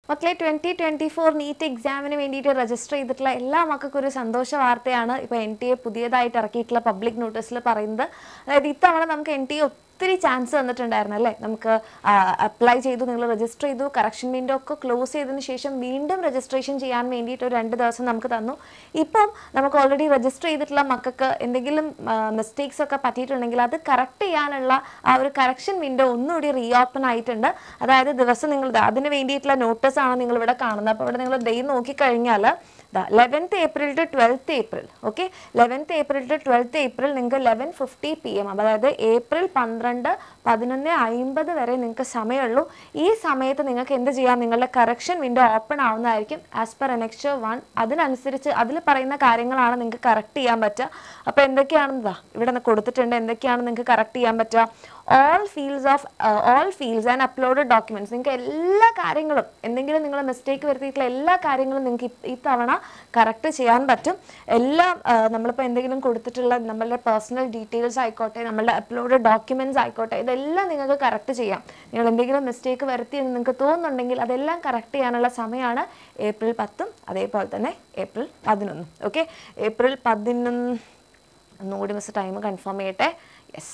മക്കളെ twenty twenty four NEET എക്സാമിന് വേണ്ടിയിട്ട് രജിസ്റ്റർ ചെയ്തിട്ടുള്ള എല്ലാ മക്കൾക്കും ഒരു സന്തോഷ വാർത്തയാണ് ഇപ്പോൾ എൻ ടി എ പുതിയതായിട്ട് ഇറക്കിയിട്ടുള്ള പബ്ലിക് നോട്ടീസിൽ പറയുന്നത് അതായത് ഇത്തവണ നമുക്ക് എൻ ടി എ ഒത്തിരി ചാൻസ് തന്നിട്ടുണ്ടായിരുന്നു അല്ലേ നമുക്ക് അപ്ലൈ ചെയ്തു നിങ്ങൾ രജിസ്റ്റർ ചെയ്തു കറക്ഷൻ വിൻഡോ ഒക്കെ ക്ലോസ് ചെയ്തതിന് ശേഷം വീണ്ടും രജിസ്ട്രേഷൻ ചെയ്യാൻ വേണ്ടിയിട്ട് ഒരു രണ്ട് ദിവസം നമുക്ക് തന്നു ഇപ്പം നമുക്ക് ഓൾറെഡി രജിസ്റ്റർ ചെയ്തിട്ടുള്ള മക്കൾക്ക് എന്തെങ്കിലും മിസ്റ്റേക്സ് ഒക്കെ പറ്റിയിട്ടുണ്ടെങ്കിൽ അത് കറക്റ്റ് ചെയ്യാനുള്ള ആ ഒരു കറക്ഷൻ വിൻഡോ ഒന്നുകൂടി റീ ഓപ്പൺ ആയിട്ടുണ്ട് അതായത് ദിവസം നിങ്ങൾ ദാ അതിന് വേണ്ടിയിട്ടുള്ള നോട്ടീസ് ആണ് നിങ്ങൾ ഇവിടെ കാണുന്നത് അപ്പോൾ ഇവിടെ നിങ്ങൾ ഡേ നോക്കിക്കഴിഞ്ഞാൽ eleventh April to twelfth April okay eleventh April to twelfth April നിങ്ങൾക്ക് ലെവൻ ഫിഫ്റ്റി പി എം അതായത് ഏപ്രിൽ പന്ത്രണ്ട് പതിനൊന്ന് അമ്പത് വരെ നിങ്ങൾക്ക് സമയമുള്ളൂ ഈ സമയത്ത് നിങ്ങൾക്ക് എന്ത് ചെയ്യാം നിങ്ങളുടെ കറക്ഷൻ വിൻഡോ ഓപ്പൺ ആവുന്നതായിരിക്കും ആസ് പെർ എനക്സ്റ്റർ വൺ അതിനനുസരിച്ച് അതിൽ പറയുന്ന കാര്യങ്ങളാണ് നിങ്ങൾക്ക് കറക്റ്റ് ചെയ്യാൻ പറ്റുക അപ്പോൾ എന്തൊക്കെയാണെന്നതാ ഇവിടെ നിന്ന് കൊടുത്തിട്ടുണ്ട് എന്തൊക്കെയാണ് നിങ്ങൾക്ക് കറക്റ്റ് ചെയ്യാൻ പറ്റുക all fields of all fields and uploaded documents നിങ്ങൾക്ക് എല്ലാ കാര്യങ്ങളും എന്തെങ്കിലും നിങ്ങൾ മിസ്റ്റേക്ക് വരുത്തിയിട്ടുള്ള എല്ലാ കാര്യങ്ങളും നിങ്ങൾക്ക് ഈ തവണ കറക്റ്റ് ചെയ്യാൻ പറ്റും എല്ലാം ആ, നമ്മളിപ്പോൾ എന്തെങ്കിലും കൊടുത്തിട്ടുള്ള നമ്മളുടെ പേഴ്സണൽ ഡീറ്റെയിൽസ് ആയിക്കോട്ടെ നമ്മളുടെ അപ്ലോഡഡ് ഡോക്യുമെന്റ്സ് ആയിക്കോട്ടെ ഇതെല്ലാം നിങ്ങൾക്ക് കറക്റ്റ് ചെയ്യാം നിങ്ങൾ എന്തെങ്കിലും മിസ്റ്റേക്ക് വരുത്തി എന്ന് നിങ്ങൾക്ക് തോന്നുന്നുണ്ടെങ്കിൽ അതെല്ലാം കറക്റ്റ് ചെയ്യാനുള്ള സമയമാണ് ഏപ്രിൽ പത്തും അതേപോലെ തന്നെ ഏപ്രിൽ പതിനൊന്നും ഓക്കെ ഏപ്രിൽ പതിനൊന്ന് ഒന്നുകൂടി മിസ് ടൈം കൺഫേം ചെയ്യട്ടെ യെസ്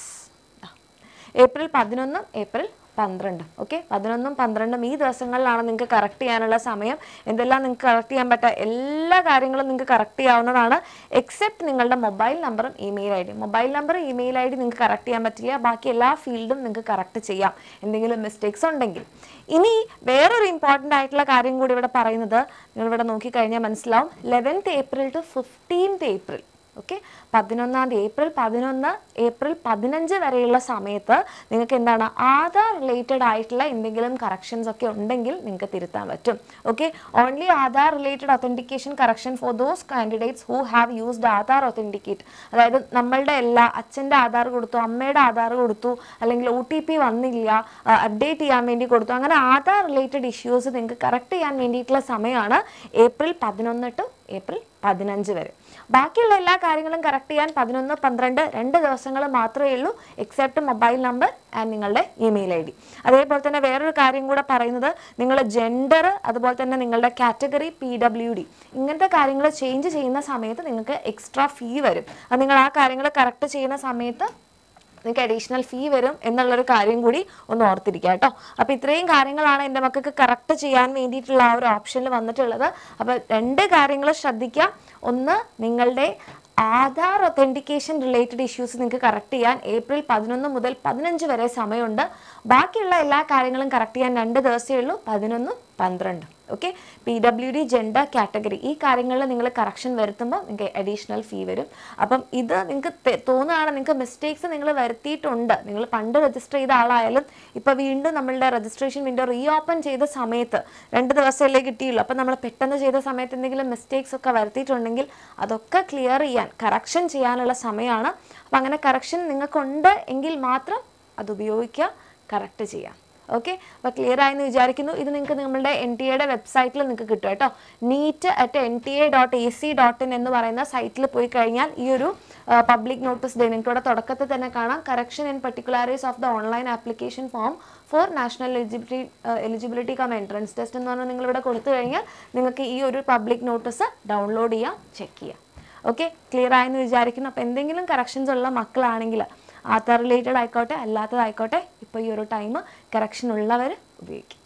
ഏപ്രിൽ പതിനൊന്നും ഏപ്രിൽ പന്ത്രണ്ടും ഓക്കെ പതിനൊന്നും പന്ത്രണ്ടും ഈ ദിവസങ്ങളിലാണ് നിങ്ങൾക്ക് കറക്റ്റ് ചെയ്യാനുള്ള സമയം എന്തെല്ലാം നിങ്ങൾക്ക് കറക്റ്റ് ചെയ്യാൻ പറ്റുക എല്ലാ കാര്യങ്ങളും നിങ്ങൾക്ക് കറക്റ്റ് ചെയ്യാവുന്നതാണ് എക്സെപ്റ്റ് നിങ്ങളുടെ മൊബൈൽ നമ്പറും email I D mobile number email I D നിങ്ങൾക്ക് കറക്റ്റ് ചെയ്യാൻ പറ്റില്ല ബാക്കി എല്ലാ ഫീൽഡും നിങ്ങൾക്ക് കറക്റ്റ് ചെയ്യാം എന്തെങ്കിലും മിസ്റ്റേക്സ് ഉണ്ടെങ്കിൽ ഇനി വേറൊരു ഇമ്പോർട്ടൻ്റ് ആയിട്ടുള്ള കാര്യം കൂടി ഇവിടെ പറയുന്നത് നിങ്ങൾ ഇവിടെ നോക്കിക്കഴിഞ്ഞാൽ മനസ്സിലാവും eleventh April to fifteenth April okay പതിനൊന്നാം തീയതി ഏപ്രിൽ പതിനൊന്ന് ഏപ്രിൽ പതിനഞ്ച് വരെയുള്ള സമയത്ത് നിങ്ങൾക്ക് എന്താണ് ആധാർ റിലേറ്റഡ് ആയിട്ടുള്ള എന്തെങ്കിലും കറക്ഷൻസ് ഒക്കെ ഉണ്ടെങ്കിൽ നിങ്ങൾക്ക് തിരുത്താൻ പറ്റും okay only Aadhaar related authentication correction for those candidates who have used Aadhaar authenticate അതായത് നമ്മളുടെ എല്ലാ അച്ഛൻ്റെ ആധാർ കൊടുത്തു അമ്മയുടെ ആധാർ കൊടുത്തു അല്ലെങ്കിൽ ഒ ടി പി വന്നില്ല അപ്ഡേറ്റ് ചെയ്യാൻ വേണ്ടി കൊടുത്തു അങ്ങനെ ആധാർ റിലേറ്റഡ് ഇഷ്യൂസ് നിങ്ങൾക്ക് കറക്റ്റ് ചെയ്യാൻ വേണ്ടിയിട്ടുള്ള സമയമാണ് ഏപ്രിൽ പതിനൊന്ന് ടു ഏപ്രിൽ പതിനഞ്ച് വരെ ബാക്കിയുള്ള എല്ലാ കാര്യങ്ങളും കറക്റ്റ് ചെയ്യാൻ പതിനൊന്ന് പന്ത്രണ്ട് രണ്ട് ദിവസങ്ങൾ മാത്രമേ ഉള്ളൂ എക്സെപ്റ്റ് മൊബൈൽ നമ്പർ ആൻഡ് നിങ്ങളുടെ ഇമെയിൽ ഐ ഡി അതേപോലെ തന്നെ വേറൊരു കാര്യം കൂടെ പറയുന്നത് നിങ്ങൾ ജെൻഡർ അതുപോലെ തന്നെ നിങ്ങളുടെ കാറ്റഗറി പി ഡബ്ല്യു ഡി ഇങ്ങനത്തെ കാര്യങ്ങൾ ചേഞ്ച് ചെയ്യുന്ന സമയത്ത് നിങ്ങൾക്ക് എക്സ്ട്രാ ഫീ വരും അത് നിങ്ങൾ ആ കാര്യങ്ങൾ കറക്റ്റ് ചെയ്യുന്ന സമയത്ത് നിങ്ങൾക്ക് അഡീഷണൽ ഫീ വരും എന്നുള്ളൊരു കാര്യം കൂടി ഒന്ന് ഓർത്തിരിക്കുക കേട്ടോ അപ്പോൾ ഇത്രയും കാര്യങ്ങളാണ് എൻ്റെ മക്കൾക്ക് കറക്റ്റ് ചെയ്യാൻ വേണ്ടിയിട്ടുള്ള ആ ഒരു ഓപ്ഷനിൽ വന്നിട്ടുള്ളത് അപ്പോൾ രണ്ട് കാര്യങ്ങൾ ശ്രദ്ധിക്കുക ഒന്ന് നിങ്ങളുടെ ആധാർ ഒത്തൻറ്റിക്കേഷൻ റിലേറ്റഡ് ഇഷ്യൂസ് നിങ്ങൾക്ക് കറക്റ്റ് ചെയ്യാൻ ഏപ്രിൽ പതിനൊന്ന് മുതൽ പതിനഞ്ച് വരെ സമയമുണ്ട് ബാക്കിയുള്ള എല്ലാ കാര്യങ്ങളും കറക്റ്റ് ചെയ്യാൻ രണ്ട് ദിവസമേ ഉള്ളൂ പതിനൊന്നും പന്ത്രണ്ട് okay P W D gender category ഈ കാര്യങ്ങളിൽ നിങ്ങൾ കറക്ഷൻ വരുത്തുമ്പോൾ നിങ്ങൾക്ക് അഡീഷണൽ ഫീ വരും അപ്പം ഇത് നിങ്ങൾക്ക് തെ- തോന്നുകയാണ് നിങ്ങൾക്ക് മിസ്റ്റേക്സ് നിങ്ങൾ വരുത്തിയിട്ടുണ്ട് നിങ്ങൾ പണ്ട് രജിസ്റ്റർ ചെയ്ത ആളായാലും ഇപ്പോൾ വീണ്ടും നമ്മളുടെ രജിസ്ട്രേഷൻ വിൻഡോ റീ ഓപ്പൺ ചെയ്ത സമയത്ത് രണ്ട് ദിവസമല്ലേ കിട്ടിയുള്ളൂ അപ്പം നമ്മൾ പെട്ടെന്ന് ചെയ്ത സമയത്ത് എന്തെങ്കിലും മിസ്റ്റേക്സ് ഒക്കെ വരുത്തിയിട്ടുണ്ടെങ്കിൽ അതൊക്കെ ക്ലിയർ ചെയ്യാൻ കറക്ഷൻ ചെയ്യാനുള്ള സമയമാണ് അപ്പം അങ്ങനെ കറക്ഷൻ നിങ്ങൾക്കുണ്ട് എങ്കിൽ മാത്രം അത് ഉപയോഗിക്കുക കറക്റ്റ് ചെയ്യാം ഓക്കെ അപ്പോൾ ക്ലിയർ ആയെന്ന് വിചാരിക്കുന്നു ഇത് നിങ്ങൾക്ക് നമ്മളുടെ എൻ ടി എയുടെ വെബ്സൈറ്റിൽ നിങ്ങൾക്ക് കിട്ടും കേട്ടോ NEET at N T A dot A C dot in എന്ന് പറയുന്ന സൈറ്റിൽ പോയി കഴിഞ്ഞാൽ ഈ ഒരു പബ്ലിക് നോട്ടീസ് ഡേ നിങ്ങൾക്ക് ഇവിടെ തുടക്കത്തിൽ തന്നെ കാണാം correction in particulars of the online application form for national eligibility eligibility cum entrance test എന്ന് പറഞ്ഞാൽ നിങ്ങൾ ഇവിടെ കൊടുത്തു കഴിഞ്ഞാൽ നിങ്ങൾക്ക് ഈ ഒരു പബ്ലിക് നോട്ടീസ് ഡൗൺലോഡ് ചെയ്യാം ചെക്ക് ചെയ്യാം ഓക്കെ ക്ലിയർ ആയെന്ന് വിചാരിക്കുന്നു അപ്പോൾ എന്തെങ്കിലും കറക്ഷൻസ് ഉള്ള മക്കളാണെങ്കിൽ ആധാർ റിലേറ്റഡ് ആയിക്കോട്ടെ അല്ലാത്തതായിക്കോട്ടെ ഇപ്പോൾ ഈ ഒരു ടൈം കറക്ഷൻ ഉള്ളവർ ഉപയോഗിക്കും